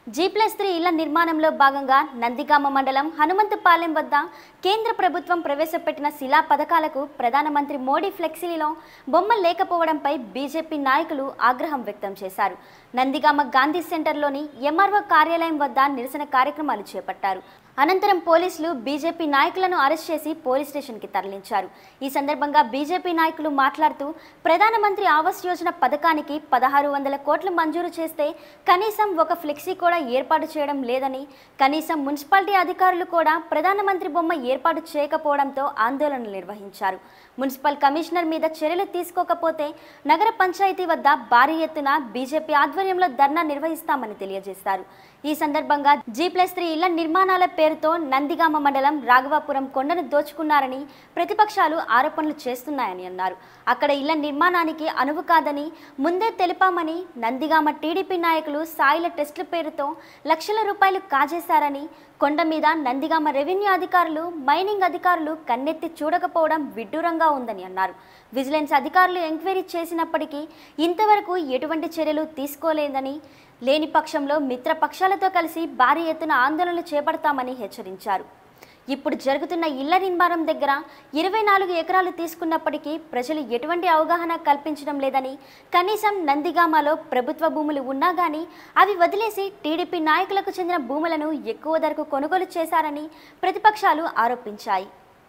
G plus three ఇళ్ల నిర్మాణంలో భాగంగా నందిగామ మండలం హనుమంతపాలెం వద్ద కేంద్ర ప్రభుత్వం ప్రవేశపెట్టిన శిలా పథకాలకు ప్రధానమంత్రి మోడీ ఫ్లెక్సీలో బొమ్మ లేకపోవడంపై బీజేపీ నాయకులు ఆగ్రహం వ్యక్తం చేశారు నందిగామ గాంధీ సెంటర్లోని ఎంఆర్ఓ కార్యాలయం వద్ద నిరసన కార్యక్రమాలు చేపట్టారు అనంతరం పోలీసులు బీజేపీ నాయకులను అరెస్ట్ చేసి పోలీస్ స్టేషన్కి తరలించారు ఈ సందర్భంగా బీజేపీ నాయకులు మాట్లాడుతూ ప్రధానమంత్రి ఆవాస్ యోజన పథకానికి పదహారు వందల కోట్లు మంజూరు చేస్తే కనీసం ఒక ఫ్లెక్సీ కూడా ఏర్పాటు చేయడం లేదని కనీసం మున్సిపాలిటీ అధికారులు కూడా ప్రధానమంత్రి బొమ్మ ఏర్పాటు చేయకపోవడంతో ఆందోళనలు నిర్వహించారు మున్సిపల్ కమిషనర్ మీద చర్యలు తీసుకోకపోతే నగర పంచాయతీ వద్ద భారీ ఎత్తున బీజేపీ ఆధ్వర్యంలో ధర్నా నిర్వహిస్తామని తెలియజేశారు ఈ సందర్భంగా జీ ప్లస్ త్రీ ఇళ్ల నిర్మాణాల పేరుతో నందిగామ మండలం రాఘవాపురం కొండను దోచుకున్నారని ప్రతిపక్షాలు ఆరోపణలు చేస్తున్నాయని అన్నారు అక్కడ ఇళ్ల నిర్మాణానికి అనువు కాదని ముందే తెలిపామని నందిగామ టీడీపీ నాయకులు సాయిల టెస్టుల పేరుతో లక్షల రూపాయలు కాజేశారని కొండ మీద నందిగామ రెవెన్యూ అధికారులు మైనింగ్ అధికారులు కన్నెత్తి చూడకపోవడం విడ్డూరంగా ఉందని అన్నారు విజిలెన్స్ అధికారులు ఎంక్వైరీ చేసినప్పటికీ ఇంతవరకు ఎటువంటి చర్యలు తీసుకోలేదని లేని పక్షంలో మిత్ర పక్షాలతో కలిసి భారీ ఎత్తున ఆందోళనలు చేపడతామని హెచ్చరించారు ఇప్పుడు జరుగుతున్న ఇళ్ల నిర్మాణం దగ్గర ఇరవై నాలుగు ఎకరాలు తీసుకున్నప్పటికీ ప్రజలు ఎటువంటి అవగాహన కల్పించడం లేదని కనీసం నందిగామలో ప్రభుత్వ భూములు ఉన్నా కానీ అవి వదిలేసి టీడీపీ నాయకులకు చెందిన భూములను ఎక్కువ ధరకు కొనుగోలు చేశారని ప్రతిపక్షాలు ఆరోపించాయి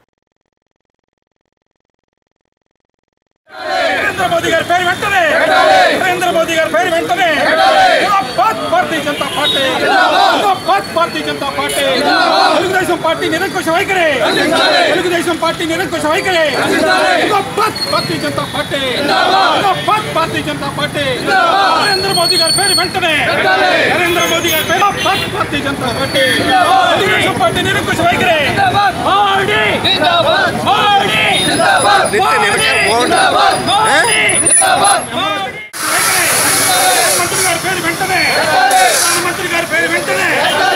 నరేంద్ర మోదీ గారి పేరు వెంటనే నరేంద్ర మోదీ గారి పేరు వెంటనే జిందాబాద్ భారతీయ జనతా పార్టీ జిందాబాద్ భారతీయ జనతా పార్టీ తెలుగుదేశం పార్టీ నిరంకుశ వైఖరి తెలుగుదేశం పార్టీ నిరంకుశ వైఖరి జిందాబాద్ భారతీయ జనతా పార్టీ జిందాబాద్ భారతీయ జనతా పార్టీ నరేంద్ర మోదీ గారి పేరు వెంటనే నరేంద్ర మోదీ గారి పేరు జిందాబాద్ భారతీయ జనతా పార్టీ తెలుగుదేశం పార్టీ నిరంకుశ వైఖరి మోడీ మోడీ మంత్రి గారి పేరు వెంటనే ప్రధానమంత్రి గారి పేరు వెంటనే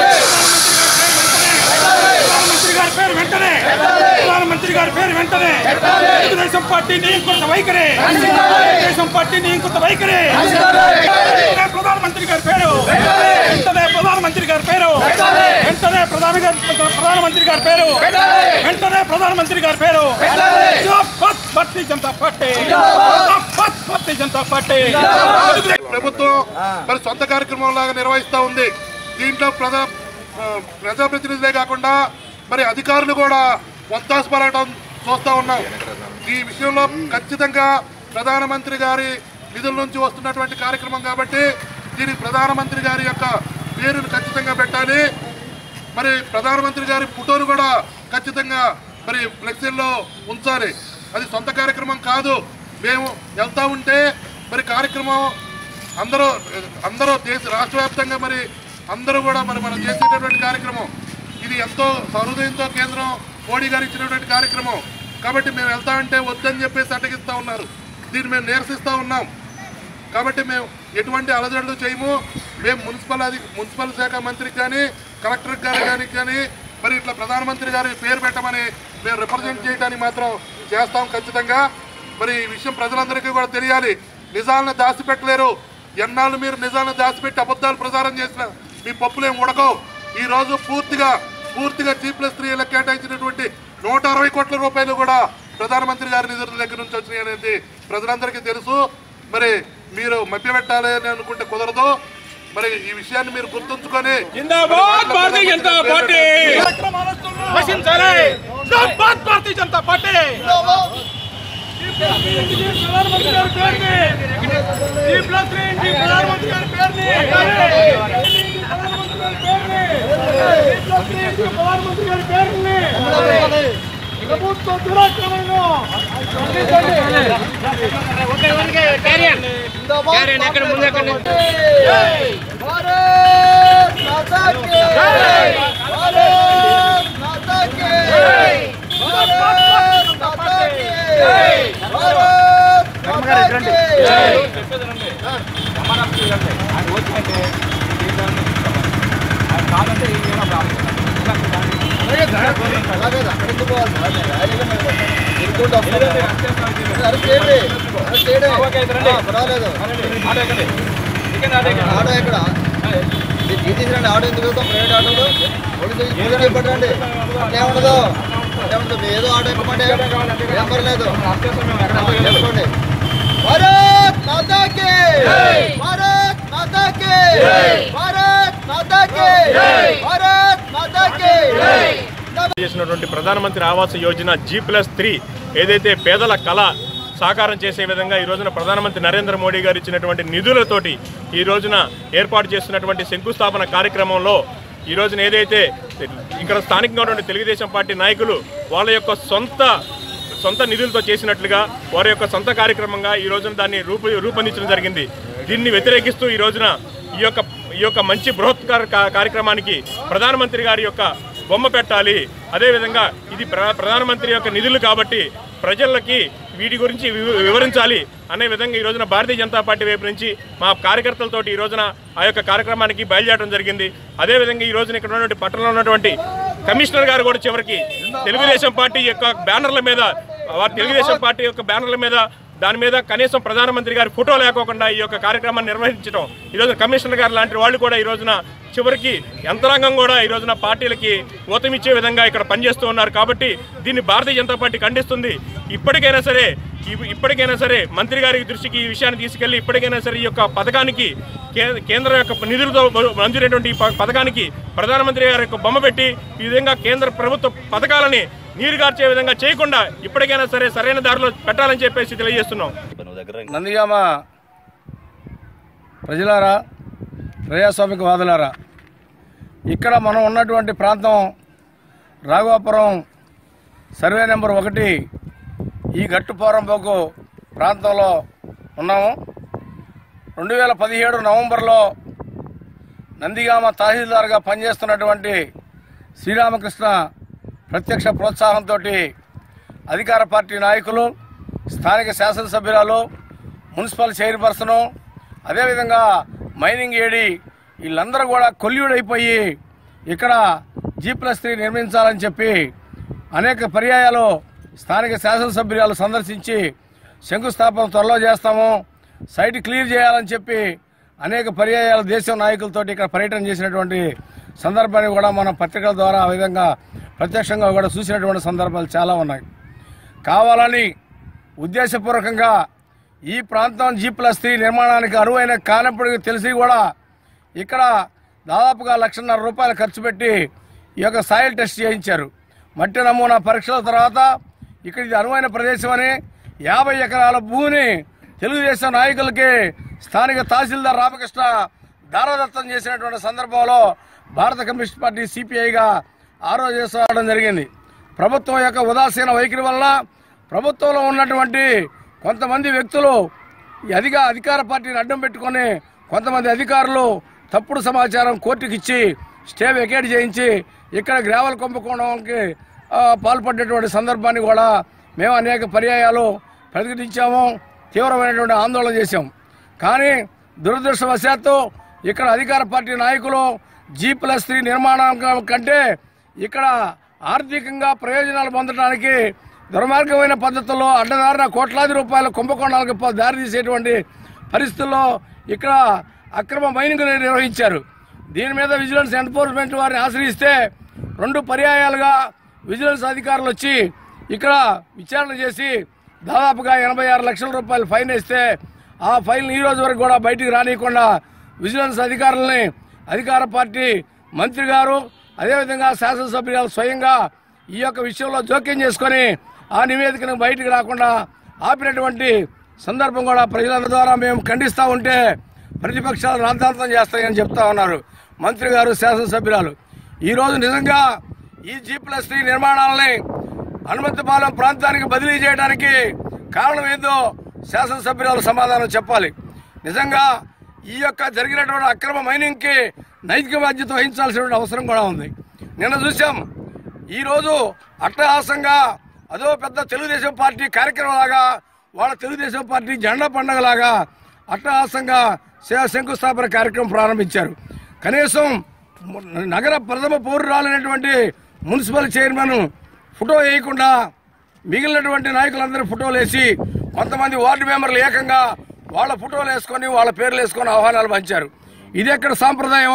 ప్రధానమంత్రి గారి పేరు వెంటనే ప్రధానమంత్రి గారి పేరు వెంటనే తెలుగుదేశం పార్టీ నియంకృత వైఖరి తెలుగుదేశం పార్టీ నియంకృత వైఖరి వెంటనే ప్రధానమంత్రి గారి పేరు వెంటనే ప్రధానమంత్రి గారి పేరు వెంటనే ప్రధాన గారి ప్రధానమంత్రి గారి పేరు వెంటనే ప్రధానమంత్రి గారి పేరు జిందాబాద్ భారతీయ జనతా పార్టీ జిందాబాద్ భారతీయ జనతా పార్టీ ప్రభుత్వం మరి సొంత కార్యక్రమం లాగా నిర్వహిస్తూ ఉంది దీంట్లో ప్రజా ఆ, ప్రజాప్రతినిధులే కాకుండా మరి అధికారులు కూడా వంతాసు పలకడం చూస్తూ ఉన్నాం ఈ విషయంలో ఖచ్చితంగా ప్రధానమంత్రి గారి నిధుల నుంచి వస్తున్నటువంటి కార్యక్రమం కాబట్టి దీనికి ప్రధానమంత్రి గారి యొక్క పేరును ఖచ్చితంగా పెట్టాలి మరి ప్రధానమంత్రి గారి ఫోటోను కూడా ఖచ్చితంగా మరి ఫ్లెక్సీల్లో ఉంచాలి అది సొంత కార్యక్రమం కాదు మేము వెళ్తా ఉంటే మరి కార్యక్రమం అందరూ అందరూ దేశ రాష్ట్ర వ్యాప్తంగా మరి అందరూ కూడా మరి మనం చేసేటటువంటి కార్యక్రమం ఇది ఎంతో సహృదయంతో కేంద్రం మోడీ గారు ఇచ్చినటువంటి కార్యక్రమం కాబట్టి మేము వెళ్తా ఉంటే వద్దని చెప్పేసి అటగిస్తూ ఉన్నారు దీన్ని మేము నిరసిస్తూ ఉన్నాం కాబట్టి మేము ఎటువంటి అలజడులు చేయము మేము మున్సిపల్ అధి మున్సిపల్ శాఖ మంత్రికి కానీ కలెక్టర్ గారి కానీ కానీ మరి ఇట్లా ప్రధానమంత్రి గారి పేరు పెట్టమని మేము రిప్రజెంట్ చేయడానికి మాత్రం చేస్తాం ఖచ్చితంగా మరి ఈ విషయం ప్రజలందరికీ కూడా తెలియాలి నిజాలను దాచిపెట్టలేరు ఎన్నాళ్ళు మీరు నిజాలను దాచిపెట్టి అబద్ధాలు ప్రచారం చేసిన మీ పప్పులేం ఉడకవు ఈ రోజు పూర్తిగా పూర్తిగా జీ ప్లస్ త్రీ ఏళ్ళకి కేటాయించినటువంటి నూట అరవై కోట్ల రూపాయలు కూడా ప్రధానమంత్రి గారి నిధుల దగ్గర నుంచి వచ్చినాయి అనేది ప్రజలందరికీ తెలుసు మరి మీరు మభ్యపెట్టాలి అని అనుకుంటే కుదరదు మరి ఈ విషయాన్ని మీరు గుర్తుంచుకొని జిందాబాద్ భారతీయ జనతా పార్టీ నశించాలి జిందాబాద్ భారతీయ జనతా పార్టీ ప్రధానమంత్రి గారి పేరుని జీ ప్లస్ త్రీ ఇంటి ప్రధానమంత్రి గారి పేరుని ప్రధానమంత్రి గారి పేరుని జీ ప్లస్ త్రీ ఇంటి ప్రధానమంత్రి గారి పేరుని ప్రభుత్వ దురాక్రమణను भारत माता की भारत माता की भारत माता की भारत माता की అలాగేదా అక్కడ ఎందుకు పోవాలి ఇరుక్కుంటూ వస్తున్నాం. అరెస్ట్ చేయండి అరెస్ట్ చేయండి ఆ, పర్వాలేదు ఆటో ఎక్కడ ఇది తీసిరా పెట్టండి ఆటో ఎందుకు వెళ్తాం ప్రైవేట్ ఆటోలు పోలీసు పోలీసు పెట్టండి ఏముండదు ఏముండదు ఏదో ఆటో ఎక్కమంటే ఏం పర్లేదు చేసుకోండి భారత్ మాతాకి భారత్ మాతాకి భారత్ మాతాకి భారత్ మాతాకి చేసినటువంటి Pradhan Mantri Awas Yojana G plus three ఏదైతే పేదల కళ సాకారం చేసే విధంగా ఈ రోజున ప్రధానమంత్రి నరేంద్ర మోడీ గారు ఇచ్చినటువంటి నిధులతోటి ఈ రోజున ఏర్పాటు చేస్తున్నటువంటి శంకుస్థాపన కార్యక్రమంలో ఈ రోజున ఏదైతే ఇక్కడ స్థానికంగా ఉన్నటువంటి తెలుగుదేశం పార్టీ నాయకులు వాళ్ళ యొక్క సొంత సొంత నిధులతో చేసినట్లుగా వారి యొక్క సొంత కార్యక్రమంగా ఈ రోజున దాన్ని రూప రూపొందించడం జరిగింది దీన్ని వ్యతిరేకిస్తూ ఈ రోజున ఈ యొక్క ఈ యొక్క మంచి బృహత్కార కా- కార్యక్రమానికి ప్రధానమంత్రి గారి యొక్క బొమ్మ పెట్టాలి అదేవిధంగా ఇది ప్ర- ప్రధానమంత్రి యొక్క నిధులు కాబట్టి ప్రజలకి వీటి గురించి వివ- వివరించాలి అనే విధంగా ఈ రోజున భారతీయ జనతా పార్టీ వైపు నుంచి మా కార్యకర్తలతోటి ఈ రోజున ఆ యొక్క కార్యక్రమానికి బయలుదేరడం జరిగింది అదేవిధంగా ఈ రోజున ఇక్కడ ఉన్నటువంటి పట్టణంలో ఉన్నటువంటి కమిషనర్ గారు కూడా చివరికి తెలుగుదేశం పార్టీ యొక్క బ్యానర్ల మీద వారి తెలుగుదేశం పార్టీ యొక్క బ్యానర్ల మీద దాని మీద కనీసం ప్రధానమంత్రి గారి ఫోటో లేకోకుండా ఈ యొక్క కార్యక్రమాన్ని నిర్వహించడం ఈ రోజున కమిషనర్ గారు లాంటి వాళ్ళు కూడా ఈ రోజున చివరికి యంత్రాంగం కూడా ఈ రోజున పార్టీలకి ఊతమిచ్చే విధంగా ఇక్కడ పనిచేస్తూ ఉన్నారు కాబట్టి దీన్ని భారతీయ జనతా పార్టీ ఖండిస్తుంది ఇప్పటికైనా సరే ఇప్- ఇప్పటికైనా సరే మంత్రి గారి దృష్టికి ఈ విషయాన్ని తీసుకెళ్లి ఇప్పటికైనా సరే ఈ యొక్క పథకానికి కే- కేంద్రం యొక్క నిధులతో మంజూరైనటువంటి ఈ ప- పథకానికి ప్రధానమంత్రి గారి యొక్క బొమ్మ పెట్టి ఈ విధంగా కేంద్ర ప్రభుత్వ పథకాలని నీరుగార్చే విధంగా చేయకుండా ఇప్పటికైనా సరే సరైన దారిలో పెట్టాలని చెప్పేసి తెలియజేస్తున్నాం నందిగామ ప్రజలారా ప్రజాస్వామిక వాదులారా ఇక్కడ మనం ఉన్నటువంటి ప్రాంతం రాఘవాపురం సర్వే నెంబర్ ఒకటి ఈ గట్టుపోరంపోకు ప్రాంతంలో ఉన్నాము రెండు వేల పదిహేడు నవంబర్లో నందిగామ తహసీల్దార్గా పనిచేస్తున్నటువంటి శ్రీరామకృష్ణ ప్రత్యక్ష ప్రోత్సాహంతో అధికార పార్టీ నాయకులు స్థానిక శాసనసభ్యురాలు మున్సిపల్ చైర్పర్సను అదేవిధంగా మైనింగ్ ఏడి వీళ్ళందరూ కూడా కొల్యూడైపోయి ఇక్కడ జీ ప్లస్ త్రీ నిర్మించాలని చెప్పి అనేక పర్యాయాలు స్థానిక శాసనసభ్యురాలు సందర్శించి శంకుస్థాపన త్వరలో చేస్తాము సైట్ క్లియర్ చేయాలని చెప్పి అనేక పర్యాయాలు దేశం నాయకులతో ఇక్కడ పర్యటన చేసినటువంటి సందర్భాన్ని కూడా మనం పత్రికల ద్వారా ఆ విధంగా ప్రత్యక్షంగా కూడా చూసినటువంటి సందర్భాలు చాలా ఉన్నాయి కావాలని ఉద్దేశపూర్వకంగా ఈ ప్రాంతం జీ ప్లస్ త్రీ నిర్మాణానికి అరువైన కానప్పటికీ తెలిసి కూడా ఇక్కడ దాదాపుగా లక్షన్నర రూపాయలు ఖర్చు పెట్టి ఈ యొక్క సాయిల్ టెస్ట్ చేయించారు మట్టి నమూనా పరీక్షల తర్వాత ఇక్కడ ఇది అనువైన ప్రదేశం అని యాభై ఎకరాల భూమిని తెలుగుదేశం నాయకులకి స్థానిక తహసీల్దార్ రామకృష్ణ దారదత్తం చేసినటువంటి సందర్భంలో భారత కమ్యూనిస్ట్ పార్టీ సిపిఐగా ఆరోజు చేసుకోవడం జరిగింది ప్రభుత్వం యొక్క ఉదాసీన వైఖరి వల్ల ప్రభుత్వంలో ఉన్నటువంటి కొంతమంది వ్యక్తులు ఈ అధిక అధికార పార్టీని అడ్డం పెట్టుకొని కొంతమంది అధికారులు తప్పుడు సమాచారం కోర్టుకి ఇచ్చి స్టే వెకేట్ చేయించి ఇక్కడ గ్రావెల్ కుంభకోణంకి ఆ, పాల్పడ్డటువంటి సందర్భాన్ని కూడా మేము అనేక పర్యాయాలు ప్రతిఘటించాము తీవ్రమైనటువంటి ఆందోళన చేశాం కానీ దురదృష్టవశాత్తు ఇక్కడ అధికార పార్టీ నాయకులు జీ ప్లస్ త్రీ నిర్మాణం కంటే ఇక్కడ ఆర్థికంగా ప్రయోజనాలు పొందడానికి దుర్మార్గమైన పద్ధతుల్లో అడ్డదారిన కోట్లాది రూపాయల కుంభకోణాలకు ప- దారితీసేటువంటి పరిస్థితుల్లో ఇక్కడ అక్రమ మైనింగ్ నిర్వహించారు దీని మీద విజిలెన్స్ ఎన్ఫోర్స్మెంట్ వారిని ఆశ్రయిస్తే రెండు పర్యాయాలుగా విజిలెన్స్ అధికారులు వచ్చి ఇక్కడ విచారణ చేసి దాదాపుగా ఎనభై ఆరు లక్షల రూపాయలు ఫైన్ వేస్తే ఆ ఫైల్ ఈ రోజు వరకు కూడా బయటికి రానియకుండా విజిలెన్స్ అధికారులని అధికార పార్టీ మంత్రి గారు అదేవిధంగా శాసనసభ్యులు స్వయంగా ఈ యొక్క విషయంలో జోక్యం చేసుకొని ఆ నివేదికను బయటికి రాకుండా ఆపినటువంటి సందర్భం కూడా ప్రజలందరి ద్వారా మేము ఖండిస్తా ఉంటే ప్రతిపక్షాలు రాద్ధాంతం చేస్తాయని చెప్తా ఉన్నారు మంత్రి గారు శాసనసభ్యురాలు ఈ రోజు నిజంగా ఈ జీ ప్లస్ త్రీ నిర్మాణాలని హనుమంతపాలెం ప్రాంతానికి బదిలీ చేయడానికి కారణం ఏందో శాసనసభ్యురాలు సమాధానం చెప్పాలి నిజంగా ఈ యొక్క జరిగినటువంటి అక్రమ మైనింగ్ కి నైతిక బాధ్యత వహించాల్సిన అవసరం కూడా ఉంది నిన్న చూసాం ఈ రోజు అట్టహాసంగా అదో పెద్ద తెలుగుదేశం పార్టీ కార్యక్రమం లాగా వాళ్ళ తెలుగుదేశం పార్టీ జెండా పండగ లాగా అట్టహాసంగా శ- శంకుస్థాపన కార్యక్రమం ప్రారంభించారు కనీసం ము- నగర ప్రథమ పౌరురాలైనటువంటి మున్సిపల్ చైర్మన్ ఫోటో వేయకుండా మిగిలినటువంటి నాయకులందరూ ఫోటోలు వేసి కొంతమంది వార్డు మెంబర్లు ఏకంగా వాళ్ళ ఫోటోలు వేసుకొని వాళ్ళ పేర్లు వేసుకొని ఆహ్వానాలు పంచారు ఇది ఎక్కడ సాంప్రదాయం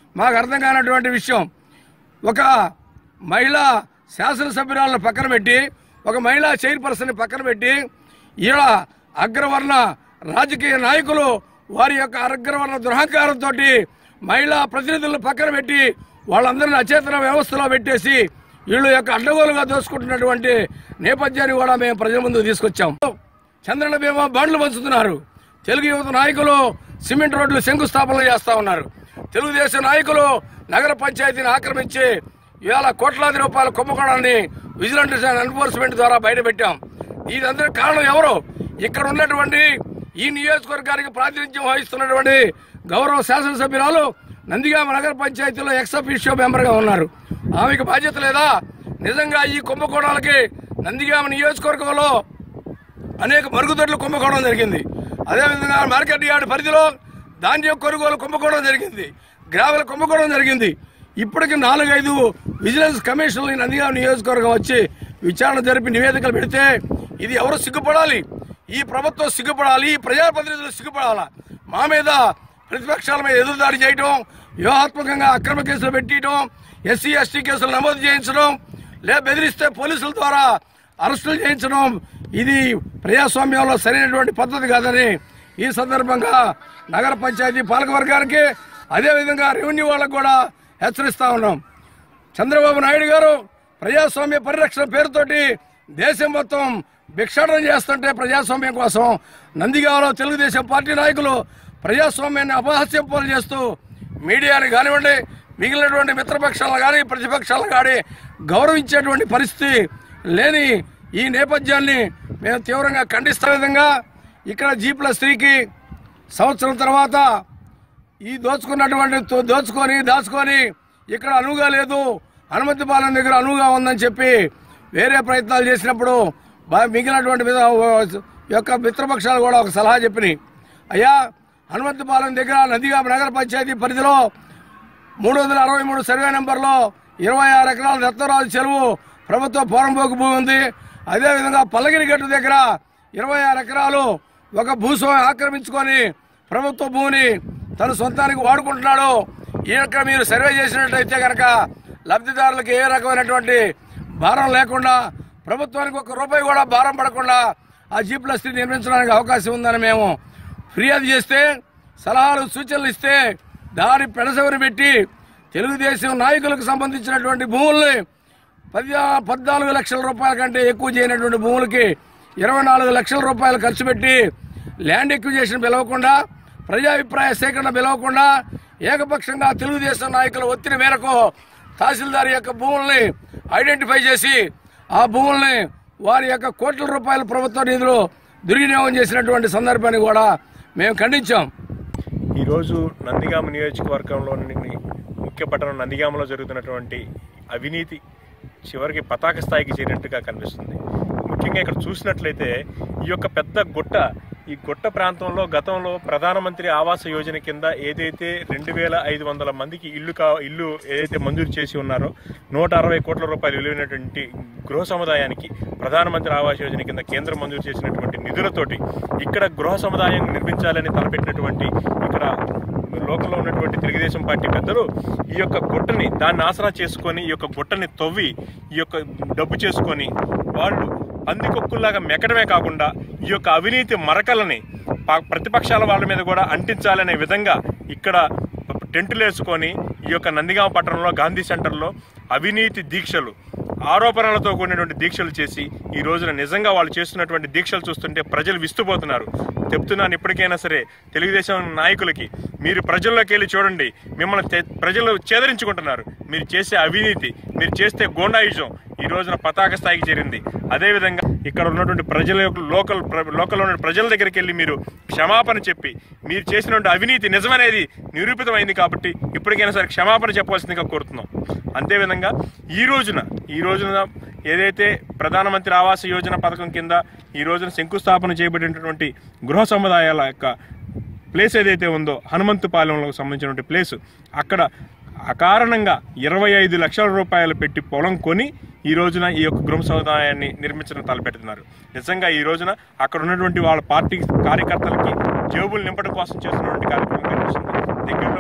మాకు అర్థం కానటువంటి విషయం ఒక మహిళా శాసనసభ్యురాలను పక్కన పెట్టి ఒక మహిళా చైర్పర్సన్ పక్కన పెట్టి ఈడ అగ్రవర్ణ రాజకీయ నాయకులు వారి యొక్క అగ్రవర్ణ దురహంకారంతో మహిళా ప్రతినిధులను పక్కన పెట్టి వాళ్ళందరినీ అచేతన వ్యవస్థలో పెట్టేసి వీళ్ళు యొక్క అడ్డగోలుగా దోసుకుంటున్నటువంటి నేపథ్యాన్ని కూడా మేము ప్రజల ముందు తీసుకొచ్చాం చంద్రన బీమా బండ్లు పంచుతున్నారు తెలుగు యువత నాయకులు సిమెంట్ రోడ్లు శంకుస్థాపనలు చేస్తా ఉన్నారు తెలుగుదేశం నాయకులు నగర పంచాయతీని ఆక్రమించి ఇవాళ కోట్లాది రూపాయల కుంభకోణాన్ని విజిలెన్స్ అండ్ ఎన్ఫోర్స్మెంట్ ద్వారా బయటపెట్టాం ఇదందరి కారణం ఎవరు ఇక్కడ ఉన్నటువంటి ఈ నియోజకవర్గానికి ప్రాతినిధ్యం వహిస్తున్నటువంటి గౌరవ శాసనసభ్యురాలు నందిగామ నగర పంచాయతీలో ఎక్స్ అఫీషియో మెంబర్ గా ఉన్నారు ఆమెకు బాధ్యత లేదా నిజంగా ఈ కుంభకోణాలకి నందిగామ నియోజకవర్గంలో అనేక మరుగుదొడ్లు కుంభకోణం జరిగింది అదేవిధంగా మార్కెట్ యార్డ్ పరిధిలో ధాన్యం కొనుగోలు కుంభకోణం జరిగింది గ్రావెల కుంభకోణం జరిగింది ఇప్పటికి నాలుగైదు విజిలెన్స్ కమిషన్లు ఈ నందిగామ నియోజకవర్గం వచ్చి విచారణ జరిపి నివేదికలు పెడితే ఇది ఎవరు సిగ్గుపడాలి ఈ ప్రభుత్వం సిగ్గుపడాలి ఈ ప్రజాప్రతినిధులు సిగ్గుపడాలా మా మీద ప్రతిపక్షాల మీద ఎదురుదాడి చేయటం వ్యూహాత్మకంగా అక్రమ కేసులు పెట్టడం ఎస్సీ ఎస్టీ కేసులు నమోదు చేయించడం లేదా బెదిరిస్తే పోలీసుల ద్వారా అరెస్టులు చేయించడం ఇది ప్రజాస్వామ్యంలో సరైనటువంటి పద్ధతి కాదని ఈ సందర్భంగా నగర పంచాయతీ పాలకవర్గానికి అదేవిధంగా రెవెన్యూ వాళ్ళకు కూడా హెచ్చరిస్తా ఉన్నాం చంద్రబాబు నాయుడు గారు ప్రజాస్వామ్య పరిరక్షణ పేరుతోటి దేశం మొత్తం భిక్షాటన చేస్తుంటే ప్రజాస్వామ్యం కోసం నందిగామలో తెలుగుదేశం పార్టీ నాయకులు ప్రజాస్వామ్యాన్ని అపహాస్యం పాలు చేస్తూ మీడియాని కానివ్వండి మిగిలినటువంటి మిత్రపక్షాలను కానీ ప్రతిపక్షాలను కానీ గౌరవించేటువంటి పరిస్థితి లేని ఈ నేపథ్యాన్ని మేము తీవ్రంగా ఖండిస్తున్న విధంగా ఇక్కడ జీ ప్లస్ త్రీకి సంవత్సరం తర్వాత ఈ దోచుకున్నటువంటి తో- దోచుకొని దాచుకొని ఇక్కడ అనువుగా లేదు హనుమంతపాలెం దగ్గర అనువుగా ఉందని చెప్పి వేరే ప్రయత్నాలు చేసినప్పుడు బా- మిగిలినటువంటి మీద- యొక్క మిత్రపక్షాలు కూడా ఒక సలహా చెప్పినాయి అయ్యా హనుమంతపాలెం దగ్గర నందిగామ నగర పంచాయతీ పరిధిలో మూడు వందల అరవై మూడు సర్వే నెంబర్లో ఇరవై ఆరు ఎకరాల రత్నరాజు చెరువు ప్రభుత్వ పోరంపోకు భూమి ఉంది అదేవిధంగా పల్లగిరి గట్టు దగ్గర ఇరవై ఆరు ఎకరాలు ఒక భూస్వామి ఆక్రమించుకొని ప్రభుత్వ భూమిని తన సొంతానికి వాడుకుంటున్నాడు ఈ యొక్క మీరు సర్వే చేసినట్లయితే కనుక లబ్ధిదారులకు ఏ రకమైనటువంటి భారం లేకుండా ప్రభుత్వానికి ఒక రూపాయి కూడా భారం పడకుండా ఆ జీ ప్లస్ త్రీ నిర్మించడానికి అవకాశం ఉందని మేము ఫిర్యాదు చేస్తే సలహాలు సూచనలు ఇస్తే దాని పెడసవరి పెట్టి తెలుగుదేశం నాయకులకు సంబంధించినటువంటి భూముల్ని పది పద్నాలుగు లక్షల రూపాయల కంటే ఎక్కువ చేయనటువంటి భూములకి ఇరవై నాలుగు లక్షల రూపాయలు ఖర్చు పెట్టి ల్యాండ్ ఎక్విజేషన్ పిలవకుండా ప్రజాభిప్రాయ సేకరణ పిలవకుండా ఏకపక్షంగా తెలుగుదేశం నాయకుల ఒత్తిడి మేరకు తహసీల్దార్ యొక్క భూముల్ని ఐడెంటిఫై చేసి ఆ భూముల్ని వారి యొక్క కోట్ల రూపాయల ప్రభుత్వ నిధులు దుర్వినియోగం చేసినటువంటి సందర్భాన్ని కూడా మేము ఖండించాం ఈరోజు నందిగామ నియోజకవర్గంలోని ముఖ్య పట్టణం నందిగామలో జరుగుతున్నటువంటి అవినీతి చివరికి పతాక స్థాయికి చేరినట్టుగా కనిపిస్తుంది ముఖ్యంగా ఇక్కడ చూసినట్లయితే ఈ యొక్క పెద్ద గుట్ట ఈ గుట్ట ప్రాంతంలో గతంలో ప్రధానమంత్రి ఆవాస యోజన కింద ఏదైతే రెండు వేల ఐదు వందల మందికి ఇల్లు కా ఇల్లు ఏదైతే మంజూరు చేసి ఉన్నారో నూట అరవై కోట్ల రూపాయలు విలువైనటువంటి గృహ సముదాయానికి ప్రధానమంత్రి ఆవాస్ యోజన కింద కేంద్రం మంజూరు చేసినటువంటి నిధులతోటి ఇక్కడ గృహ సముదాయం నిర్మించాలని తలపెట్టినటువంటి ఇక్కడ లోకల్లో ఉన్నటువంటి తెలుగుదేశం పార్టీ పెద్దలు ఈ యొక్క గుట్టని దాన్ని ఆసరా చేసుకొని ఈ యొక్క గుట్టని తవ్వి ఈ యొక్క డబ్బు చేసుకొని వాళ్ళు పందికొక్కుల్లాగా మెక్కడమే కాకుండా ఈ యొక్క అవినీతి మరకలని ప- ప్రతిపక్షాల వాళ్ళ మీద కూడా అంటించాలనే విధంగా ఇక్కడ టెంటులు వేసుకొని ఈ యొక్క నందిగామ పట్టణంలో గాంధీ సెంటర్లో అవినీతి దీక్షలు ఆరోపణలతో కూడినటువంటి దీక్షలు చేసి ఈ రోజున నిజంగా వాళ్ళు చేస్తున్నటువంటి దీక్షలు చూస్తుంటే ప్రజలు విస్తుపోతున్నారు చెప్తున్నాను ఇప్పటికైనా సరే తెలుగుదేశం నాయకులకి మీరు ప్రజల్లోకి వెళ్ళి చూడండి మిమ్మల్ని తె- ప్రజలు చేదరించుకుంటున్నారు మీరు చేసే అవినీతి మీరు చేస్తే గోండాయుజం ఈ రోజున పతాక స్థాయికి చేరింది అదేవిధంగా ఇక్కడ ఉన్నటువంటి ప్రజల యొక్క లోకల్ ప్ర- లోకల్లో ఉన్న ప్రజల దగ్గరికి వెళ్ళి మీరు క్షమాపణ చెప్పి మీరు చేసినటువంటి అవినీతి నిజమనేది నిరూపితమైంది కాబట్టి ఇప్పటికైనా సరే క్షమాపణ చెప్పవలసిందిగా కోరుతున్నాం అంతేవిధంగా ఈ రోజున ఈ రోజున ఏదైతే ప్రధానమంత్రి ఆవాస యోజన పథకం కింద ఈ రోజున శంకుస్థాపన చేయబడినటువంటి గృహ సముదాయాల యొక్క ప్లేస్ ఏదైతే ఉందో హనుమంతుపాలెంలో సంబంధించినటువంటి ప్లేస్ అక్కడ అకారణంగా ఇరవై ఐదు లక్షల రూపాయలు పెట్టి పొలం కొని ఈ రోజున ఈ యొక్క గృహ సముదాయాన్ని నిర్మించడం తలపెడుతున్నారు నిజంగా ఈ రోజున అక్కడ ఉన్నటువంటి వాళ్ళ పార్టీ కార్యకర్తలకి జేబులు నింపడం కోసం చేస్తున్నటువంటి కార్యక్రమం కనిపిస్తుంది దగ్గరలో ఉన్నటువంటి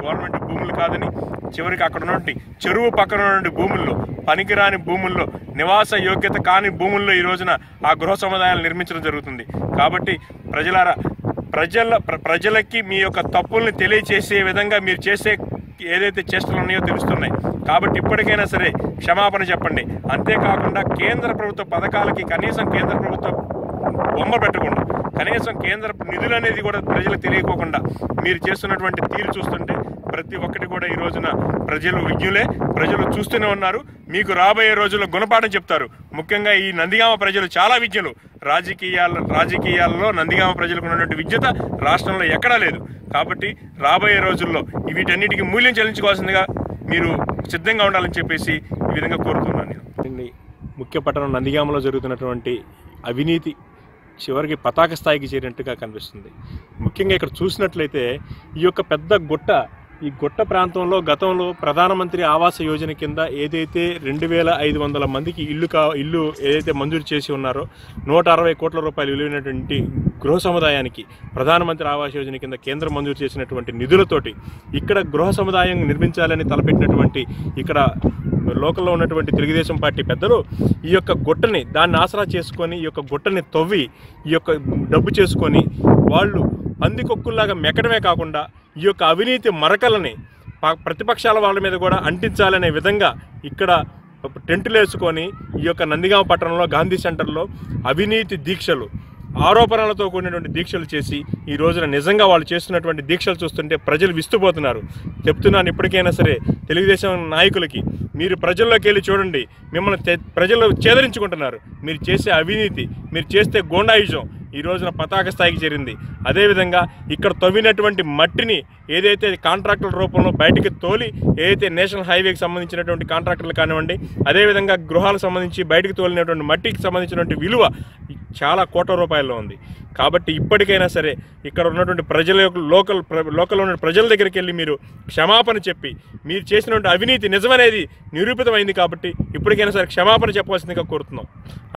గవర్నమెంట్ భూములు కాదని చివరికి అక్కడ ఉన్నటువంటి చెరువు పక్కన ఉన్నటువంటి భూముల్లో పనికిరాని భూముల్లో నివాస యోగ్యత కాని భూముల్లో ఈ రోజున ఆ గృహ సముదాయాలు నిర్మించడం జరుగుతుంది కాబట్టి ప్రజలారా ప్రజల ప్ర- ప్రజలకి మీ యొక్క తప్పుల్ని తెలియచేసే విధంగా మీరు చేసే ఏదైతే చేష్టలు ఉన్నాయో తెలుస్తున్నాయి కాబట్టి ఇప్పటికైనా సరే క్షమాపణ చెప్పండి అంతేకాకుండా కేంద్ర ప్రభుత్వ పథకాలకి కనీసం కేంద్ర ప్రభుత్వ బొమ్మ పెట్టకుండా కనీసం కేంద్ర నిధులు అనేది కూడా ప్రజలకు తెలియకోకుండా మీరు చేస్తున్నటువంటి తీరు చూస్తుంటే ప్రతి ఒక్కటి కూడా ఈ రోజున ప్రజలు విజ్ఞులే ప్రజలు చూస్తూనే ఉన్నారు మీకు రాబోయే రోజుల్లో గుణపాఠం చెప్తారు ముఖ్యంగా ఈ నందిగామ ప్రజలు చాలా విజ్ఞులు రాజకీయాల రాజకీయాల్లో నందిగామ ప్రజలకు ఉన్నటువంటి విజ్ఞత రాష్ట్రంలో ఎక్కడా లేదు కాబట్టి రాబోయే రోజుల్లో వీటన్నిటికీ మూల్యం చెల్లించుకోవాల్సిందిగా మీరు సిద్ధంగా ఉండాలని చెప్పేసి ఈ విధంగా కోరుతున్నాను నేను ముఖ్య పట్టణం నందిగామలో జరుగుతున్నటువంటి అవినీతి చివరికి పతాక స్థాయికి చేరినట్టుగా కనిపిస్తుంది ముఖ్యంగా ఇక్కడ చూసినట్లయితే ఈ యొక్క పెద్ద గుట్ట ఈ గుట్ట ప్రాంతంలో గతంలో ప్రధానమంత్రి ఆవాస యోజన కింద ఏదైతే రెండు వేల ఐదు వందల మందికి ఇల్లు కా ఇల్లు ఏదైతే మంజూరు చేసి ఉన్నారో నూట అరవై కోట్ల రూపాయలు విలువైనటువంటి గృహ సముదాయానికి ప్రధానమంత్రి ఆవాస యోజన కింద కేంద్రం మంజూరు చేసినటువంటి నిధులతోటి ఇక్కడ గృహ సముదాయం నిర్మించాలని తలపెట్టినటువంటి ఇక్కడ లోకల్లో ఉన్నటువంటి తెలుగుదేశం పార్టీ పెద్దలు ఈ యొక్క గుట్టని దాన్ని ఆసరా చేసుకొని ఈ యొక్క గుట్టని తవ్వి ఈ యొక్క డబ్బు చేసుకొని వాళ్ళు పందికొక్కుల్లాగా మెక్కడమే కాకుండా ఈ యొక్క అవినీతి మరకలని ప- ప్రతిపక్షాల వాళ్ళ మీద కూడా అంటించాలనే విధంగా ఇక్కడ టెంటులు వేసుకొని ఈ యొక్క నందిగామ పట్టణంలో గాంధీ సెంటర్లో అవినీతి దీక్షలు ఆరోపణలతో కూడినటువంటి దీక్షలు చేసి ఈ రోజున నిజంగా వాళ్ళు చేస్తున్నటువంటి దీక్షలు చూస్తుంటే ప్రజలు విస్తుపోతున్నారు చెప్తున్నాను ఇప్పటికైనా సరే తెలుగుదేశం నాయకులకి మీరు ప్రజల్లోకి వెళ్ళి చూడండి మిమ్మల్ని తె- ప్రజలు చేదరించుకుంటున్నారు మీరు చేసే అవినీతి మీరు చేస్తే గోండాయుజం ఈ రోజున పతాక స్థాయికి చేరింది అదేవిధంగా ఇక్కడ తవ్వినటువంటి మట్టిని ఏదైతే కాంట్రాక్టుల రూపంలో బయటికి తోలి ఏదైతే నేషనల్ హైవేకి సంబంధించినటువంటి కాంట్రాక్టర్లు కానివ్వండి అదేవిధంగా గృహాలకు సంబంధించి బయటికి తోలినటువంటి మట్టికి సంబంధించినటువంటి విలువ చాలా కోట్ల రూపాయల్లో ఉంది కాబట్టి ఇప్పటికైనా సరే ఇక్కడ ఉన్నటువంటి ప్రజల యొక్క లోకల్ ప్ర- లోకల్లో ఉన్న ప్రజల దగ్గరికి వెళ్ళి మీరు క్షమాపణ చెప్పి మీరు చేసినటువంటి అవినీతి నిజమనేది నిరూపితమైంది కాబట్టి ఇప్పటికైనా సరే క్షమాపణ చెప్పవలసిందిగా కోరుతున్నాం